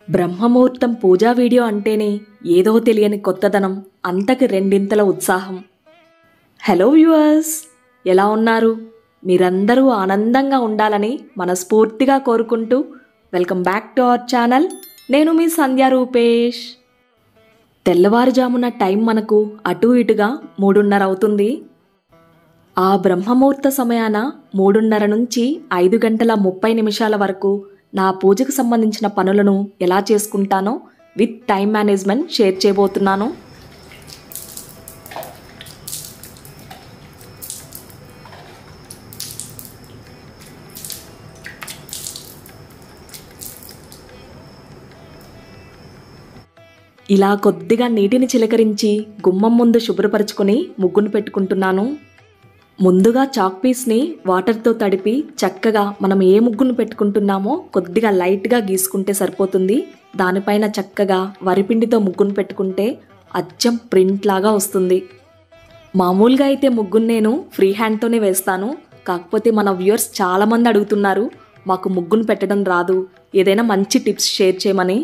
బ్రహ్మముహూర్తం పూజా video అంటేనే ఏదో తెలియని కొత్తదనం అంతకి రెండింతల ఉత్సాహం హలో వ్యూవర్స్ ఎలా ఉన్నారు మీరందరూ ఆనందంగా ఉండాలని మనస్ఫూర్తిగా కోరుకుంటూ welcome back to our channel నేను మీ సంధ్య రూపేష్ తెల్లవారుజామున టైం మనకు అటు ఇటుగా మూడున్నర అవుతుంది ఆ బ్రహ్మముహూర్త సమయాన మూడున్నర నుంచి ఐదు గంటల ముప్పై నిమిషాల వరకు నా పూజకు సంబంధించిన పనులను ఎలా చేసుకుంటానో విత్ టైం మేనేజ్మెంట్ షేర్ చేయబోతున్నాను ఇలా కొద్దిగా నీటిని చిలకరించి గుమ్మం ముందు శుభ్రపరచుకొని ముగ్గును పెట్టుకుంటున్నాను ముందుగా చాక్ పీస్ని వాటర్తో తడిపి చక్కగా మనం ఏ ముగ్గును పెట్టుకుంటున్నామో కొద్దిగా లైట్గా గీసుకుంటే సరిపోతుంది దానిపైన చక్కగా వరిపిండితో ముగ్గును పెట్టుకుంటే అచ్చం ప్రింట్ లాగా వస్తుంది మామూలుగా అయితే ముగ్గును నేను ఫ్రీ హ్యాండ్తోనే వేస్తాను కాకపోతే మన వ్యూయర్స్ చాలామంది అడుగుతున్నారు మాకు ముగ్గును పెట్టడం రాదు ఏదైనా మంచి టిప్స్ షేర్ చేయమని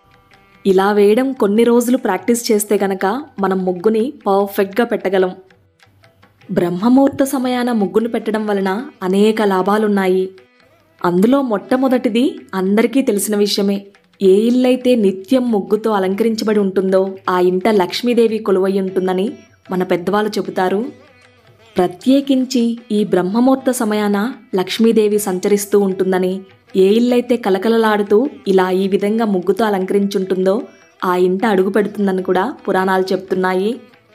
ఇలా వేయడం కొన్ని రోజులు ప్రాక్టీస్ చేస్తే గనక మనం ముగ్గుని పర్ఫెక్ట్గా పెట్టగలం బ్రహ్మముహూర్త సమయాన ముగ్గును పెట్టడం వలన అనేక లాభాలున్నాయి అందులో మొట్టమొదటిది అందరికీ తెలిసిన విషయమే ఏ ఇల్లైతే నిత్యం ముగ్గుతో అలంకరించబడి ఉంటుందో ఆ ఇంట లక్ష్మీదేవి కొలువై ఉంటుందని మన పెద్దవాళ్ళు చెబుతారు ప్రత్యేకించి ఈ బ్రహ్మముహూర్త సమయాన లక్ష్మీదేవి సంచరిస్తూ ఉంటుందని ఏ ఇల్లైతే కలకలలాడుతూ ఇలా ఈ విధంగా ముగ్గుతో అలంకరించుంటుందో ఆ ఇంట అడుగు పెడుతుందని కూడా పురాణాలు చెప్తున్నాయి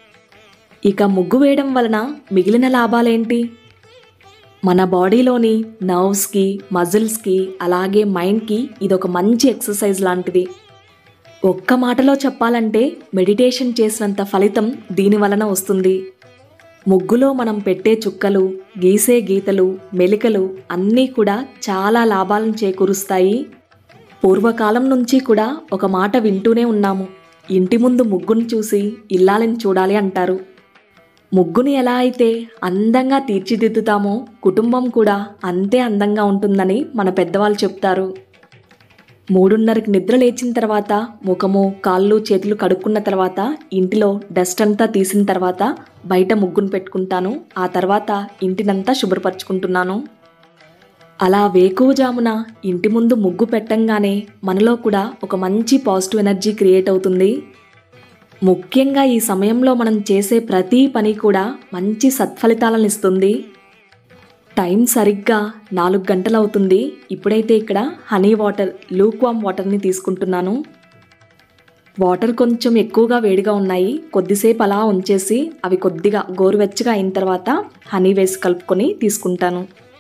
ఇక ముగ్గు వేయడం వలన మిగిలిన లాభాలేంటి మన బాడీలోని నర్వ్స్కి మజిల్స్కి అలాగే మైండ్కి ఇదొక మంచి ఎక్సర్సైజ్ లాంటిది ఒక్క మాటలో చెప్పాలంటే మెడిటేషన్ చేసినంత ఫలితం దీని వలన వస్తుంది ముగ్గులో మనం పెట్టే చుక్కలు గీసే గీతలు మెలికలు అన్నీ కూడా చాలా లాభాలను చేకూరుస్తాయి పూర్వకాలం నుంచి కూడా ఒక మాట వింటూనే ఉన్నాము ఇంటి ముందు ముగ్గును చూసి ఇల్లాలని చూడాలి అంటారు ముగ్గుని ఎలా అయితే అందంగా తీర్చిదిద్దుతామో కుటుంబం కూడా అంతే అందంగా ఉంటుందని మన పెద్దవాళ్ళు చెప్తారు మూడున్నరకి నిద్ర లేచిన తర్వాత ముఖము కాళ్ళు చేతులు కడుక్కున్న తర్వాత ఇంటిలో డస్ట్ అంతా తీసిన తర్వాత బయట ముగ్గును పెట్టుకుంటాను ఆ తర్వాత ఇంటినంతా శుభ్రపరచుకుంటున్నాను అలా వేకువజామున ఇంటి ముందు ముగ్గు పెట్టంగానే మనలో కూడా ఒక మంచి పాజిటివ్ ఎనర్జీ క్రియేట్ అవుతుంది ముఖ్యంగా ఈ సమయంలో మనం చేసే ప్రతి పని కూడా మంచి సత్ఫలితాలను ఇస్తుంది టైం సరిగ్గా నాలుగు గంటలు అవుతుంది ఇప్పుడైతే ఇక్కడ హనీ వాటర్ లూక్వామ్ వాటర్ని తీసుకుంటున్నాను వాటర్ కొంచెం ఎక్కువగా వేడిగా ఉన్నాయి కొద్దిసేపు అలా ఉంచేసి అవి కొద్దిగా గోరువెచ్చగా అయిన తర్వాత హనీ వేసి కలుపుకొని తీసుకుంటాను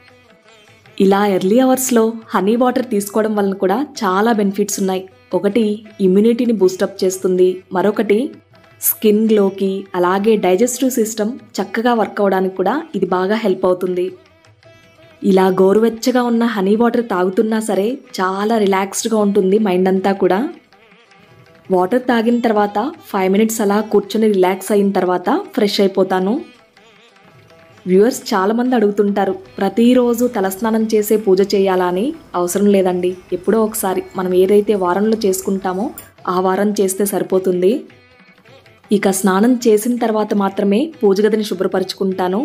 ఇలా ఎర్లీ అవర్స్లో హనీ వాటర్ తీసుకోవడం వలన కూడా చాలా బెనిఫిట్స్ ఉన్నాయి ఒకటి ఇమ్యూనిటీని బూస్టప్ చేస్తుంది మరొకటి స్కిన్ గ్లోకి అలాగే డైజెస్టివ్ సిస్టమ్ చక్కగా వర్క్ అవడానికి కూడా ఇది బాగా హెల్ప్ అవుతుంది ఇలా గోరువెచ్చగా ఉన్న హనీ వాటర్ తాగుతున్నా సరే చాలా రిలాక్స్డ్గా ఉంటుంది మైండ్ అంతా కూడా వాటర్ తాగిన తర్వాత ఫైవ్ మినిట్స్ అలా కూర్చొని రిలాక్స్ అయిన తర్వాత ఫ్రెష్ అయిపోతాను వ్యూవర్స్ చాలామంది అడుగుతుంటారు ప్రతిరోజు తలస్నానం చేసే పూజ చేయాలా అని అవసరం లేదండి ఎప్పుడో ఒకసారి మనం ఏదైతే వారంలో చేసుకుంటామో ఆ వారం చేస్తే సరిపోతుంది ఇక స్నానం చేసిన తర్వాత మాత్రమే పూజ గదిని శుభ్రపరచుకుంటాను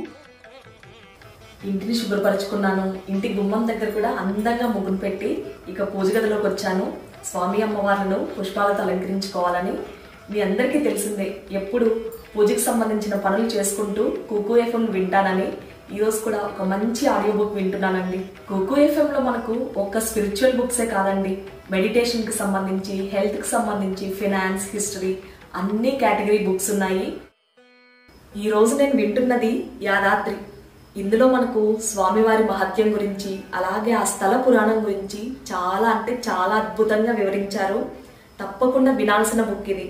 ఇంటిని శుభ్రపరచుకున్నాను ఇంటి గుమ్మం దగ్గర కూడా అందంగా ముగ్గును పెట్టి ఇక పూజ గదిలోకి వచ్చాను స్వామి అమ్మవార్లను పుష్పాలతో అలంకరించుకోవాలని మీ అందరికీ తెలిసిందే ఎప్పుడు పూజకి సంబంధించిన పనులు చేసుకుంటూ కుకు ఎఫ్ఎం వింటానని ఈరోజు కూడా ఒక మంచి ఆడియో బుక్ వింటున్నానండి కుకు ఎఫ్ఎంలో మనకు ఒక్క స్పిరిచువల్ బుక్సే కాదండి మెడిటేషన్కి సంబంధించి హెల్త్కి సంబంధించి ఫినాన్స్ హిస్టరీ అన్ని కేటగిరీ బుక్స్ ఉన్నాయి ఈ రోజు నేను వింటున్నది యాదాద్రి ఇందులో మనకు స్వామివారి మహత్యం గురించి అలాగే ఆ స్థల పురాణం గురించి చాలా అంటే చాలా అద్భుతంగా వివరించారు తప్పకుండా వినాల్సిన బుక్ ఇది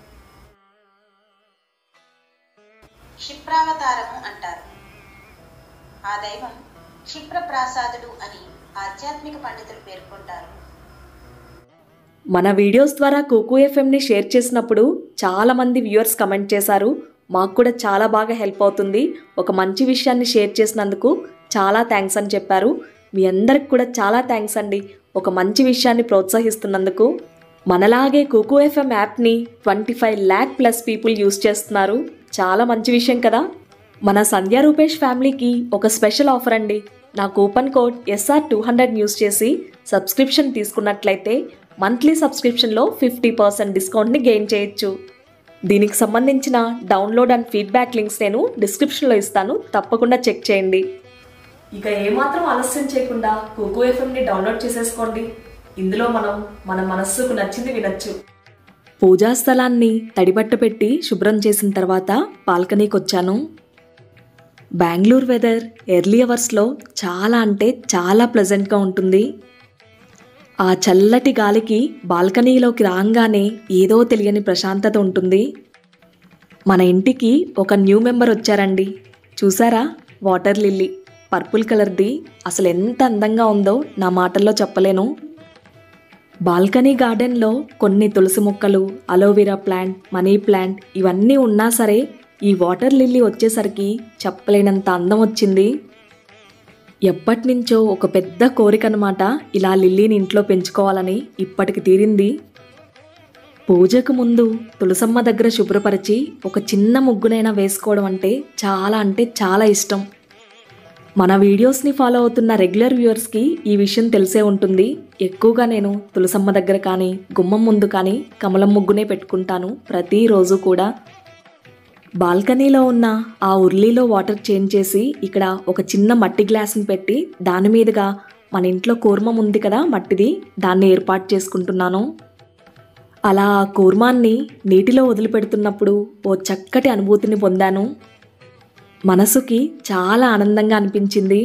క్షిప్రావతారము అంటారు ఆ దైవం క్షిప్రప్రాసాదుడు అని ఆధ్యాత్మిక పండితులు పేర్కొంటారు మన వీడియోస్ ద్వారా కుకు ఎఫ్ఎంని షేర్ చేసినప్పుడు చాలా మంది వ్యూవర్స్ కమెంట్ చేశారు మాకు కూడా చాలా బాగా హెల్ప్ అవుతుంది ఒక మంచి విషయాన్ని షేర్ చేసినందుకు చాలా థ్యాంక్స్ అని చెప్పారు మీ అందరికి కూడా చాలా థ్యాంక్స్ అండి ఒక మంచి విషయాన్ని ప్రోత్సహిస్తున్నందుకు మనలాగే కుకు ఎఫ్ఎం యాప్ని twenty five lakh plus people use చేస్తున్నారు చాలా మంచి విషయం కదా మన సంధ్య రూపేష్ ఫ్యామిలీకి ఒక స్పెషల్ ఆఫర్ అండి నా coupon code SR two hundred use చేసి సబ్స్క్రిప్షన్ తీసుకున్నట్లయితే మంత్లీ సబ్స్క్రిప్షన్లో ఫిఫ్టీ పర్సెంట్ డిస్కౌంట్ని గెయిన్ చేయొచ్చు దీనికి సంబంధించిన డౌన్లోడ్ అండ్ ఫీడ్బ్యాక్ లింక్స్ నేను డిస్క్రిప్షన్లో ఇస్తాను తప్పకుండా చెక్ చేయండి ఇక ఏమాత్రం ఆలస్యం చేయకుండా కుకు ఎఫ్ఎంని డౌన్లోడ్ చేసేసుకోండి ఇందులో మనం మన మనస్సుకు నచ్చింది వినొచ్చు పూజా స్థలాన్ని తడిబట్ట పెట్టి శుభ్రం చేసిన తర్వాత బాల్కనీకి వచ్చాను బెంగళూరు వెదర్ ఎర్లీ అవర్స్లో చాలా అంటే చాలా ప్లెజెంట్గా ఉంటుంది ఆ చల్లటి గాలికి బాల్కనీలోకి రాగానే ఏదో తెలియని ప్రశాంతత ఉంటుంది మన ఇంటికి ఒక న్యూ మెంబర్ వచ్చారండి చూసారా వాటర్ లిల్లీ పర్పుల్ కలర్ది అసలు ఎంత అందంగా ఉందో నా మాటల్లో చెప్పలేను బాల్కనీ గార్డెన్లో కొన్ని తులసి మొక్కలు అలోవెరా ప్లాంట్ మనీ ప్లాంట్ ఇవన్నీ ఉన్నా సరే ఈ వాటర్ లిల్లీ వచ్చేసరికి చెప్పలేనంత అందం వచ్చింది ఎప్పటి నుంచో ఒక పెద్ద కోరిక అనమాట ఇలా లిల్లీని ఇంట్లో పెంచుకోవాలని ఇప్పటికి తీరింది పూజకు ముందు తులసమ్మ దగ్గర శుభ్రపరిచి ఒక చిన్న ముగ్గునైనా వేసుకోవడం అంటే చాలా అంటే చాలా ఇష్టం మన వీడియోస్ని ఫాలో అవుతున్న రెగ్యులర్ వ్యూవర్స్కి ఈ విషయం తెలిసే ఉంటుంది ఎక్కువగా నేను తులసమ్మ దగ్గర కానీ గుమ్మం ముందు కానీ కమలం ముగ్గునే పెట్టుకుంటాను ప్రతిరోజు కూడా బాల్కనీలో ఉన్న ఆ ఉర్లీలో వాటర్ చేంజ్ చేసి ఇక్కడ ఒక చిన్న మట్టి గ్లాస్ని పెట్టి దాని మీదుగా మన ఇంట్లో కూర్మం ఉంది కదా మట్టిది దాన్ని ఏర్పాటు చేసుకుంటున్నాను అలా ఆ కూర్మాన్ని నీటిలో వదిలిపెడుతున్నప్పుడు ఓ చక్కటి అనుభూతిని పొందాను మనసుకి చాలా ఆనందంగా అనిపించింది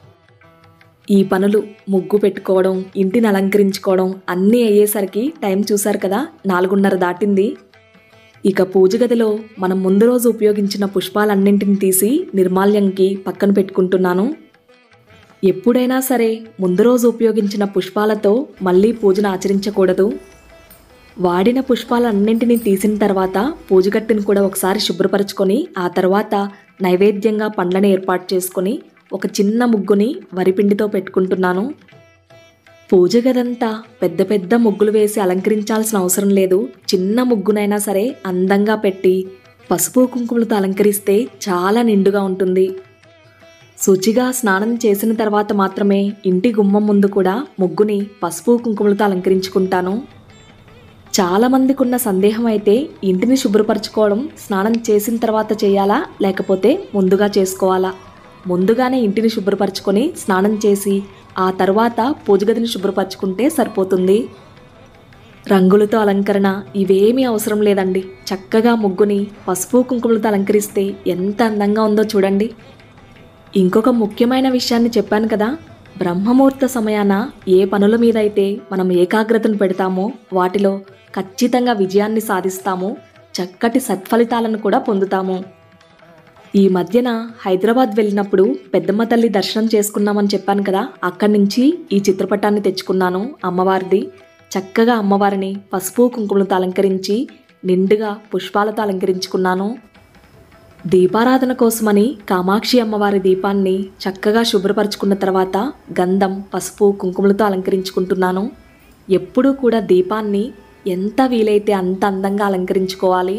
ఈ పనులు ముగ్గు పెట్టుకోవడం ఇంటిని అలంకరించుకోవడం అన్నీ అయ్యేసరికి టైం చూశారు కదా నాలుగున్నర దాటింది ఇక పూజ గదిలో మనం ముందు రోజు ఉపయోగించిన పుష్పాలన్నింటిని తీసి నిర్మాల్యంకి పక్కన పెట్టుకుంటున్నాను ఎప్పుడైనా సరే ముందు రోజు ఉపయోగించిన పుష్పాలతో మళ్ళీ పూజను ఆచరించకూడదు వాడిన పుష్పాలన్నింటినీ తీసిన తర్వాత పూజగట్టుని కూడా ఒకసారి శుభ్రపరచుకొని ఆ తర్వాత నైవేద్యంగా పండ్లను ఏర్పాటు చేసుకొని ఒక చిన్న ముగ్గుని వరిపిండితో పెట్టుకుంటున్నాను పూజ గదంతా పెద్ద పెద్ద ముగ్గులు వేసి అలంకరించాల్సిన అవసరం లేదు చిన్న ముగ్గునైనా సరే అందంగా పెట్టి పసుపు కుంకుమలతో అలంకరిస్తే చాలా నిండుగా ఉంటుంది శుచిగా స్నానం చేసిన తర్వాత మాత్రమే ఇంటి గుమ్మం ముందు కూడా ముగ్గుని పసుపు కుంకుమలతో అలంకరించుకుంటాను చాలా మందికి ఉన్న సందేహం అయితే ఇంటిని శుభ్రపరచుకోవడం స్నానం చేసిన తర్వాత చేయాలా లేకపోతే ముందుగా చేసుకోవాలా ముందుగానే ఇంటిని శుభ్రపరచుకొని స్నానం చేసి ఆ తర్వాత పూజగదిని శుభ్రపరచుకుంటే సరిపోతుంది రంగులతో అలంకరణ ఇవేమీ అవసరం లేదండి చక్కగా ముగ్గుని పసుపు కుంకుమలతో అలంకరిస్తే ఎంత అందంగా ఉందో చూడండి ఇంకొక ముఖ్యమైన విషయాన్ని చెప్పాను కదా బ్రహ్మముహూర్త సమయాన ఏ పనుల మీద అయితే మనం ఏకాగ్రతను పెడతామో వాటిలో ఖచ్చితంగా విజయాన్ని సాధిస్తాము చక్కటి సత్ఫలితాలను కూడా పొందుతాము ఈ మధ్యన హైదరాబాద్ వెళ్ళినప్పుడు పెద్దమ్మ తల్లి దర్శనం చేసుకున్నామని చెప్పాను కదా అక్కడి నుంచి ఈ చిత్రపటాన్ని తెచ్చుకున్నాను అమ్మవారిది చక్కగా అమ్మవారిని పసుపు కుంకుమలతో అలంకరించి నిండుగా పుష్పాలతో అలంకరించుకున్నాను దీపారాధన కోసమని కామాక్షి అమ్మవారి దీపాన్ని చక్కగా శుభ్రపరచుకున్న తర్వాత గంధం పసుపు కుంకుమలతో అలంకరించుకుంటున్నాను ఎప్పుడూ కూడా దీపాన్ని ఎంత వీలైతే అంత అందంగా అలంకరించుకోవాలి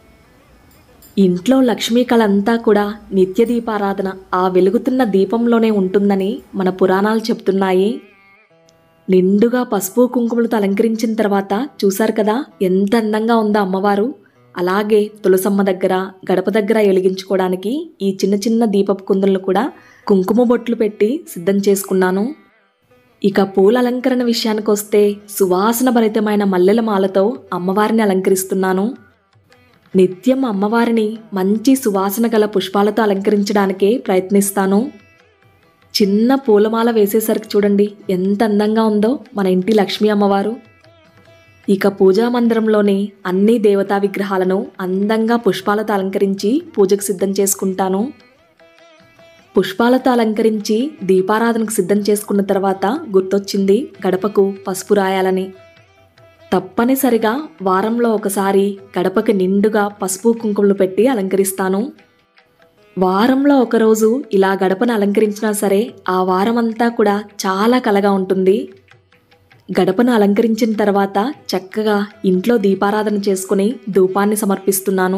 ఇంట్లో లక్ష్మీ కళ అంతా కూడా నిత్య దీపారాధన ఆ వెలుగుతున్న దీపంలోనే ఉంటుందని మన పురాణాలు చెప్తున్నాయి నిండుగా పసుపు కుంకుమలతో అలంకరించిన తర్వాత చూశారు కదా ఎంత అందంగా ఉందో అమ్మవారు అలాగే తులసమ్మ దగ్గర గడప దగ్గర వెలిగించుకోవడానికి ఈ చిన్న చిన్న దీపపు కుందులను కూడా కుంకుమ బొట్లు పెట్టి సిద్ధం చేసుకున్నాను ఇక పూల అలంకరణ విషయానికి వస్తే సువాసన భరితమైన మల్లెల మాలతో అమ్మవారిని అలంకరిస్తున్నాను నిత్యం అమ్మవారిని మంచి సువాసన గల పుష్పాలతో అలంకరించడానికే ప్రయత్నిస్తాను చిన్న పూలమాల వేసేసరికి చూడండి ఎంత అందంగా ఉందో మన ఇంటి లక్ష్మీ అమ్మవారు ఇక పూజా మందిరంలోని అన్ని దేవతా విగ్రహాలను అందంగా పుష్పాలతో అలంకరించి పూజకు సిద్ధం చేసుకుంటాను పుష్పాలతో అలంకరించి దీపారాధనకు సిద్ధం చేసుకున్న తర్వాత గుర్తొచ్చింది గడపకు పసుపు రాయాలని తప్పనిసరిగా వారంలో ఒకసారి గడపకి నిండుగా పసుపు కుంకుమలు పెట్టి అలంకరిస్తాను వారంలో ఒకరోజు ఇలా గడపను అలంకరించినా సరే ఆ వారం అంతా కూడా చాలా కలగా ఉంటుంది గడపను అలంకరించిన తర్వాత చక్కగా ఇంట్లో దీపారాధన చేసుకుని ధూపాన్ని సమర్పిస్తున్నాను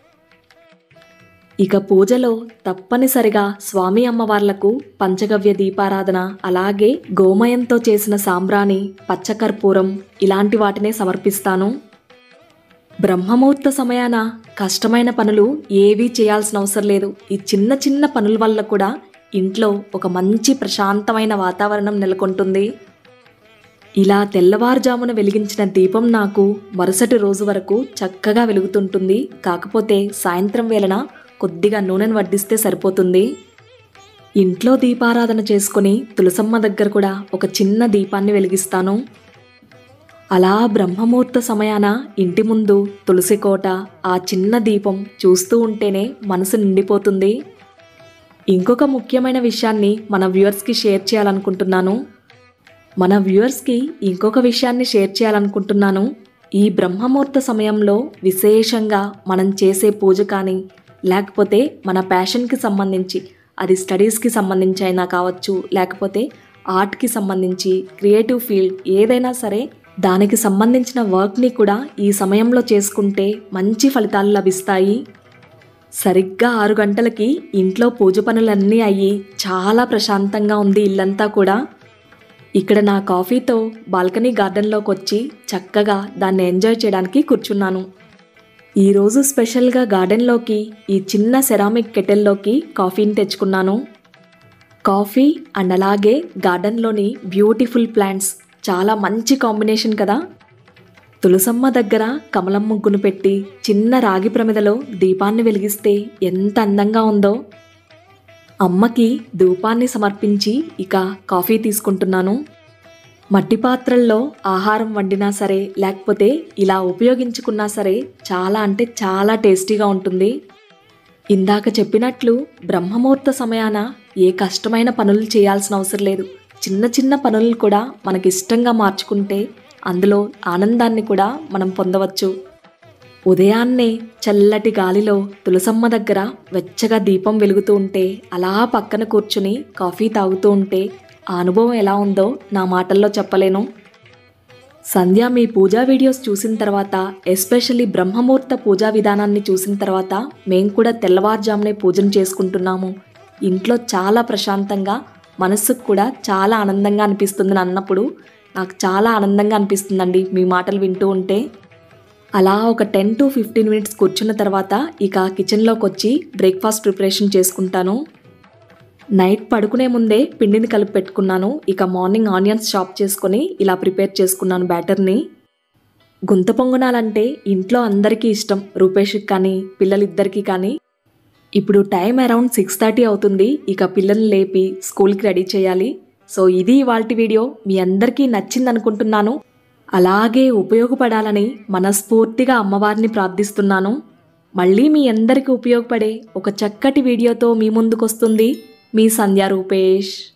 ఇక పూజలో తప్పనిసరిగా స్వామి అమ్మవార్లకు పంచగవ్య దీపారాధన అలాగే గోమయంతో చేసిన సాంబ్రాణి పచ్చకర్పూరం ఇలాంటి వాటినే సమర్పిస్తాను బ్రహ్మముహూర్త సమయాన కష్టమైన పనులు ఏవీ చేయాల్సిన అవసరం లేదు ఈ చిన్న చిన్న పనుల వల్ల కూడా ఇంట్లో ఒక మంచి ప్రశాంతమైన వాతావరణం నెలకొంటుంది ఇలా తెల్లవారుజామున వెలిగించిన దీపం నాకు మరుసటి రోజు వరకు చక్కగా వెలుగుతుంటుంది కాకపోతే సాయంత్రం వేళన కొద్దిగా నూనెను వడ్డిస్తే సరిపోతుంది ఇంట్లో దీపారాధన చేసుకుని తులసమ్మ దగ్గర కూడా ఒక చిన్న దీపాన్ని వెలిగిస్తాను అలా బ్రహ్మముహూర్త సమయాన ఇంటి ముందు తులసి కోట ఆ చిన్న దీపం చూస్తూ ఉంటేనే మనసు నిండిపోతుంది ఇంకొక ముఖ్యమైన విషయాన్ని మన వ్యూవర్స్కి షేర్ చేయాలనుకుంటున్నాను మన వ్యూవర్స్కి ఇంకొక విషయాన్ని షేర్ చేయాలనుకుంటున్నాను ఈ బ్రహ్మముహూర్త సమయంలో విశేషంగా మనం చేసే పూజ కానీ లేకపోతే మన ప్యాషన్కి సంబంధించి అది స్టడీస్కి సంబంధించి అయినా కావచ్చు లేకపోతే ఆర్ట్కి సంబంధించి క్రియేటివ్ ఫీల్డ్ ఏదైనా సరే దానికి సంబంధించిన వర్క్ని కూడా ఈ సమయంలో చేసుకుంటే మంచి ఫలితాలు లభిస్తాయి సరిగ్గా ఆరు గంటలకి ఇంట్లో పూజ పనులన్నీ అయ్యి చాలా ప్రశాంతంగా ఉంది ఇల్లంతా కూడా ఇక్కడ నా కాఫీతో బాల్కనీ గార్డెన్లోకి వచ్చి చక్కగా దాన్ని ఎంజాయ్ చేయడానికి కూర్చున్నాను ఈరోజు స్పెషల్గా గార్డెన్లోకి ఈ చిన్న సెరామిక్ కెటిల్లోకి కాఫీని తెచ్చుకున్నాను కాఫీ అండ్ అలాగే గార్డెన్లోని బ్యూటిఫుల్ ప్లాంట్స్ చాలా మంచి కాంబినేషన్ కదా తులసమ్మ దగ్గర కమలం ముగ్గును పెట్టి చిన్న రాగి ప్రమిదలో దీపాన్ని వెలిగిస్తే ఎంత అందంగా ఉందో అమ్మకి ధూపాన్ని సమర్పించి ఇక కాఫీ తీసుకుంటున్నాను మట్టి పాత్రల్లో ఆహారం వండినా సరే లేకపోతే ఇలా ఉపయోగించుకున్నా సరే చాలా అంటే చాలా టేస్టీగా ఉంటుంది ఇందాక చెప్పినట్లు బ్రహ్మముహూర్త సమయాన ఏ కష్టమైన పనులు చేయాల్సిన అవసరం లేదు చిన్న చిన్న పనులు కూడా మనకి ఇష్టంగా మార్చుకుంటే అందులో ఆనందాన్ని కూడా మనం పొందవచ్చు ఉదయాన్నే చల్లటి గాలిలో తులసమ్మ దగ్గర వెచ్చగా దీపం వెలుగుతూ ఉంటే అలా పక్కన కూర్చుని కాఫీ తాగుతూ ఉంటే ఆ అనుభవం ఎలా ఉందో నా మాటల్లో చెప్పలేను సంధ్య మీ పూజా వీడియోస్ చూసిన తర్వాత ఎస్పెషల్లీ బ్రహ్మముహూర్త పూజా విధానాన్ని చూసిన తర్వాత మేము కూడా తెల్లవారుజామునే పూజను చేసుకుంటున్నాము ఇంట్లో చాలా ప్రశాంతంగా మనస్సుకు కూడా చాలా ఆనందంగా అనిపిస్తుంది అన్నప్పుడు నాకు చాలా ఆనందంగా అనిపిస్తుందండి మీ మాటలు వింటూ ఉంటే అలా ఒక టెన్ టు ఫిఫ్టీన్ మినిట్స్ కూర్చున్న తర్వాత ఇక కిచెన్లోకి వచ్చి బ్రేక్ఫాస్ట్ ప్రిపరేషన్ చేసుకుంటాను నైట్ పడుకునే ముందే పిండిని కలిపి పెట్టుకున్నాను ఇక మార్నింగ్ ఆనియన్స్ చాప్ చేసుకొని ఇలా ప్రిపేర్ చేసుకున్నాను బ్యాటర్ని గుంత పొంగనాలంటే ఇంట్లో అందరికీ ఇష్టం రూపేష్కి కానీ పిల్లలిద్దరికీ కానీ ఇప్పుడు టైం అరౌండ్ సిక్స్ థర్టీ అవుతుంది ఇక పిల్లల్ని లేపి స్కూల్కి రెడీ చేయాలి సో ఇది ఇవాళ వీడియో మీ అందరికీ నచ్చింది అనుకుంటున్నాను అలాగే ఉపయోగపడాలని మనస్ఫూర్తిగా అమ్మవారిని ప్రార్థిస్తున్నాను మళ్ళీ మీ అందరికీ ఉపయోగపడే ఒక చక్కటి వీడియోతో మీ ముందుకొస్తుంది మీ సంధ్యా రూపేష్